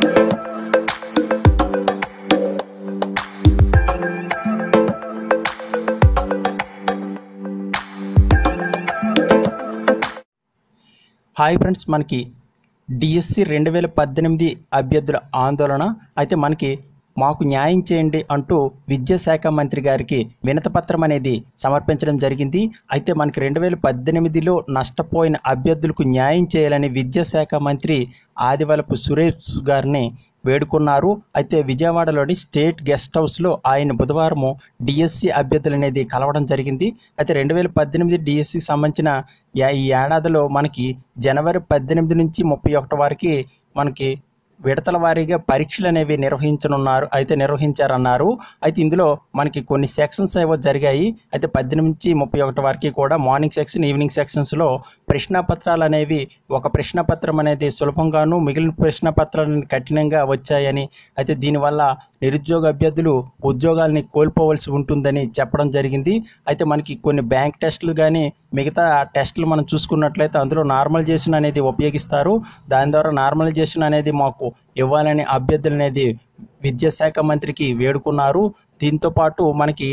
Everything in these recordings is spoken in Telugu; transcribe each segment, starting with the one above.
హాయ్ ఫ్రెండ్స్ మనకి డిఎస్సి రెండు వేల పద్దెనిమిది అభ్యర్థుల ఆందోళన అయితే మనకి మాకు న్యాయం చేయండి అంటూ విద్యాశాఖ మంత్రి గారికి వినతపత్రం అనేది సమర్పించడం జరిగింది అయితే మనకి రెండు వేల పద్దెనిమిదిలో నష్టపోయిన అభ్యర్థులకు న్యాయం చేయాలని విద్యాశాఖ మంత్రి ఆదివలపు సురేష్ గారిని వేడుకున్నారు అయితే విజయవాడలోని స్టేట్ గెస్ట్ హౌస్లో ఆయన బుధవారము డిఎస్సి అభ్యర్థులు అనేది కలవడం జరిగింది అయితే రెండు వేల పద్దెనిమిది డిఎస్సికి సంబంధించిన యా- ఈ ఏడాదిలో మనకి జనవరి పద్దెనిమిది నుంచి ముప్పై ఒకటి వరకు మనకి విడతల వారీగా పరీక్షలు అనేవి నిర్వహించనున్నారు అయితే నిర్వహించారన్నారు అయితే ఇందులో మనకి కొన్ని సెక్షన్స్ ఏవో జరిగాయి అయితే పద్దెనిమిది నుంచి ముప్పై ఒకటి వరకు కూడా మార్నింగ్ సెక్షన్ ఈవినింగ్ సెక్షన్స్లో ప్రశ్నపత్రాలు అనేవి ఒక ప్రశ్నపత్రం అనేది సులభంగాను మిగిలిన ప్రశ్నపత్రాలను కఠినంగా వచ్చాయని అయితే దీనివల్ల నిరుద్యోగ అభ్యర్థులు ఉద్యోగాల్ని కోల్పోవలసి ఉంటుందని చెప్పడం జరిగింది అయితే మనకి కొన్ని బ్యాంక్ టెస్టులు కానీ మిగతా టెస్టులు మనం చూసుకున్నట్లయితే అందులో నార్మలైజేషన్ అనేది ఉపయోగిస్తారు దాని ద్వారా నార్మలైజేషన్ అనేది మాకు ఇవ్వాలని అభ్యర్థులు అనేది విద్యాశాఖ మంత్రికి వేడుకున్నారు దీంతో పాటు మనకి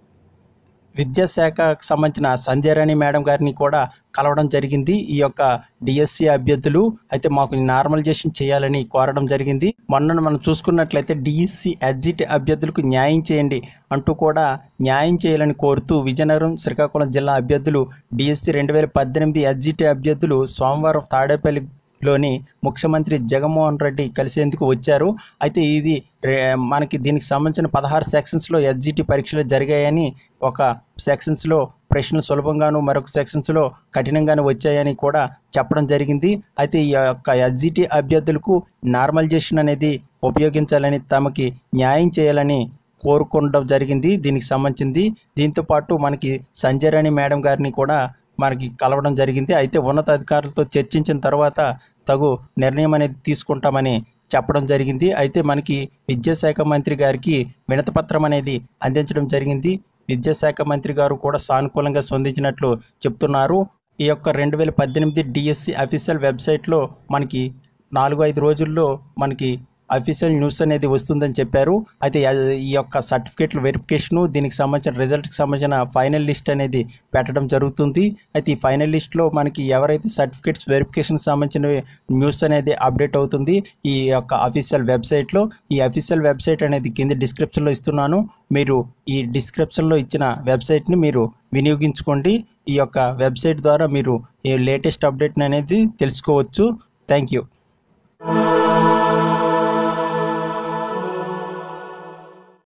విద్యాశాఖకు సంబంధించిన సంధ్యారాణి మేడం గారిని కూడా కలవడం జరిగింది ఈ యొక్క డిఎస్సి అభ్యర్థులు అయితే మాకు నార్మలైజేషన్ చేయాలని కోరడం జరిగింది మొన్న మనం చూసుకున్నట్లయితే డిఎస్సి ఎగ్జిట్ అభ్యర్థులకు న్యాయం చేయండి అంటూ కూడా న్యాయం చేయాలని కోరుతూ విజయనగరం శ్రీకాకుళం జిల్లా అభ్యర్థులు డిఎస్సి రెండు వేల పద్దెనిమిది ఎగ్జిట్ అభ్యర్థులు సోమవారం తాడేపల్లి లోని ముఖ్యమంత్రి జగన్మోహన్ రెడ్డి కలిసేందుకు వచ్చారు అయితే ఇది రే- మనకి దీనికి సంబంధించిన పదహారు సెక్షన్స్లో ఎస్జిటి పరీక్షలు జరిగాయని ఒక సెక్షన్స్లో ప్రశ్నలు సులభంగాను మరొక సెక్షన్స్లో కఠినంగాను వచ్చాయని కూడా చెప్పడం జరిగింది అయితే ఈ యొక్క ఎస్జిటి అభ్యర్థులకు నార్మలైజేషన్ అనేది ఉపయోగించాలని తమకి న్యాయం చేయాలని కోరుకోవడం జరిగింది దీనికి సంబంధించింది దీంతో పాటు మనకి సంజయ్ రాణి మేడం గారిని కూడా మనకి కలవడం జరిగింది అయితే ఉన్నతాధికారులతో చర్చించిన తర్వాత తగు నిర్ణయం అనేది తీసుకుంటామని చెప్పడం జరిగింది అయితే మనకి విద్యాశాఖ మంత్రి గారికి వినతపత్రం అనేది అందించడం జరిగింది విద్యాశాఖ మంత్రి గారు కూడా సానుకూలంగా స్పందించినట్లు చెప్తున్నారు ఈ యొక్క రెండు వేల పద్దెనిమిది డిఎస్సి అఫీషియల్ వెబ్సైట్లో మనకి నాలుగు ఐదు రోజుల్లో మనకి అఫీషియల్ న్యూస్ అనేది వస్తుందని చెప్పారు అయితే ఆ- ఈ యొక్క సర్టిఫికేట్ల వెరిఫికేషను దీనికి సంబంధించిన రిజల్ట్కి సంబంధించిన ఫైనల్ లిస్ట్ అనేది పెట్టడం జరుగుతుంది అయితే ఈ ఫైనల్ లిస్ట్లో మనకి ఎవరైతే సర్టిఫికేట్స్ వెరిఫికేషన్ సంబంధించిన న్యూస్ అనేది అప్డేట్ అవుతుంది ఈ యొక్క అఫీషియల్ వెబ్సైట్లో ఈ అఫీషియల్ వెబ్సైట్ అనేది కింద డిస్క్రిప్షన్లో ఇస్తున్నాను మీరు ఈ డిస్క్రిప్షన్లో ఇచ్చిన వెబ్సైట్ని మీరు వినియోగించుకోండి ఈ యొక్క వెబ్సైట్ ద్వారా మీరు ఈ లేటెస్ట్ అప్డేట్ అనేది తెలుసుకోవచ్చు థ్యాంక్ యూ